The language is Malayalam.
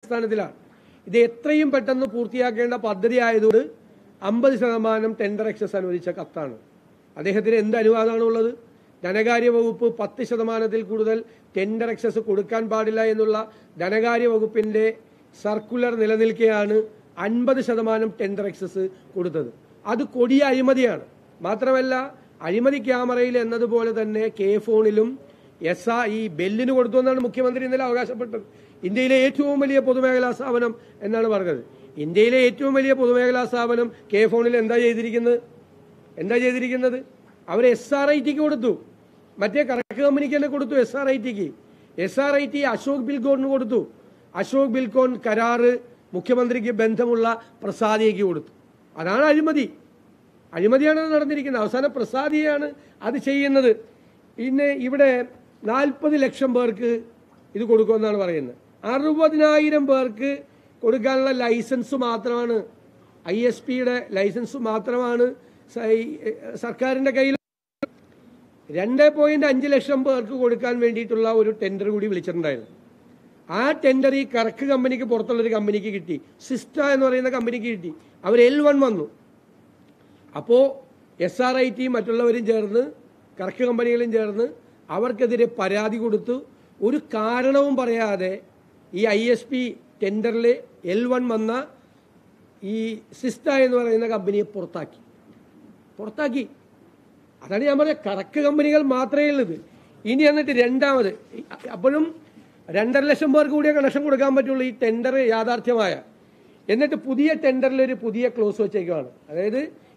അടിസ്ഥാനത്തിലാണ് ഇത് എത്രയും പെട്ടെന്ന് പൂർത്തിയാക്കേണ്ട പദ്ധതി ആയതുകൊണ്ട് അമ്പത് ശതമാനം ടെൻഡർ എക്സസ് അനുവദിച്ച കത്താണ് അദ്ദേഹത്തിന് എന്ത് അനുവാദമാണ് ഉള്ളത് ധനകാര്യ വകുപ്പ് പത്ത് ശതമാനത്തിൽ കൂടുതൽ ടെൻഡർ എക്സസ് കൊടുക്കാൻ പാടില്ല എന്നുള്ള ധനകാര്യ വകുപ്പിന്റെ സർക്കുലർ നിലനിൽക്കെയാണ് അൻപത് ശതമാനം ടെൻഡർ എക്സസ് കൊടുത്തത് അത് കൊടിയ അഴിമതിയാണ് മാത്രമല്ല അഴിമതി ക്യാമറയിൽ എന്നതുപോലെ തന്നെ കെ ഫോണിലും എസ് ആ ഈ ബെല്ലിന് കൊടുത്തു എന്നാണ് മുഖ്യമന്ത്രി ഇന്നലെ അവകാശപ്പെട്ടത് ഇന്ത്യയിലെ ഏറ്റവും വലിയ പൊതുമേഖലാ സ്ഥാപനം എന്നാണ് പറഞ്ഞത് ഇന്ത്യയിലെ ഏറ്റവും വലിയ പൊതുമേഖലാ സ്ഥാപനം കെ ഫോണിൽ എന്താ ചെയ്തിരിക്കുന്നത് എന്താ ചെയ്തിരിക്കുന്നത് അവർ എസ് ആർ ഐ ടിക്ക് കൊടുത്തു മറ്റേ കറക്റ്റ് കമ്പനിക്ക് തന്നെ കൊടുത്തു എസ് ആർ ഐ ടിക്ക് S R I T Ashok ബിൽക്കോണിന് കൊടുത്തു അശോക് ബിൽക്കോൺ കരാറ് മുഖ്യമന്ത്രിക്ക് ബന്ധമുള്ള പ്രസാദിയയ്ക്ക് കൊടുത്തു അതാണ് അഴിമതി അഴിമതിയാണ് അത് നടന്നിരിക്കുന്നത് അവസാനം പ്രസാദിയാണ് അത് ചെയ്യുന്നത് പിന്നെ ഇവിടെ നാൽപ്പത് ലക്ഷം പേർക്ക് ഇത് കൊടുക്കുമെന്നാണ് പറയുന്നത് അറുപതിനായിരം പേർക്ക് കൊടുക്കാനുള്ള ലൈസൻസ് മാത്രമാണ് ഐ എസ് പിയുടെ ലൈസൻസ് മാത്രമാണ് സ- ഈ, എ, സർക്കാരിന്റെ കയ്യിൽ രണ്ട് പോയിന്റ് അഞ്ച് ലക്ഷം പേർക്ക് കൊടുക്കാൻ വേണ്ടിയിട്ടുള്ള ഒരു ടെൻഡർ കൂടി വിളിച്ചിട്ടുണ്ടായിരുന്നു ആ ടെൻഡർ ഈ കറക്ക് കമ്പനിക്ക് പുറത്തുള്ള ഒരു കമ്പനിക്ക് കിട്ടി സിസ്റ്റ എന്ന് പറയുന്ന കമ്പനിക്ക് കിട്ടി അവർ എൽ വൺ വന്നു അപ്പോൾ എസ് ആർ ഐ ടി മറ്റുള്ളവരും ചേർന്ന് കറക്ക് കമ്പനികളും ചേർന്ന് അവർക്കെതിരെ പരാതി കൊടുത്തു ഒരു കാരണവും പറയാതെ ഈ ഐ എസ് പി ടെൻഡറിൽ എൽ വൺ വന്ന ഈ സിസ്റ്റ എന്ന് പറയുന്ന കമ്പനിയെ പുറത്താക്കി പുറത്താക്കി അതാണ് ഞാൻ പറഞ്ഞ കറക്ക് കമ്പനികൾ മാത്രമേ ഉള്ളത് ഇനി എന്നിട്ട് രണ്ടാമത് അപ്പോഴും രണ്ടര ലക്ഷം പേർക്ക് കൂടിയേ കണക്ഷൻ കൊടുക്കാൻ പറ്റുള്ളൂ ഈ ടെൻഡർ യാഥാർത്ഥ്യമായ എന്നിട്ട് പുതിയ ടെൻഡറിൽ ഒരു പുതിയ ക്ലോസ് വെച്ചേക്കുവാണ് അതായത്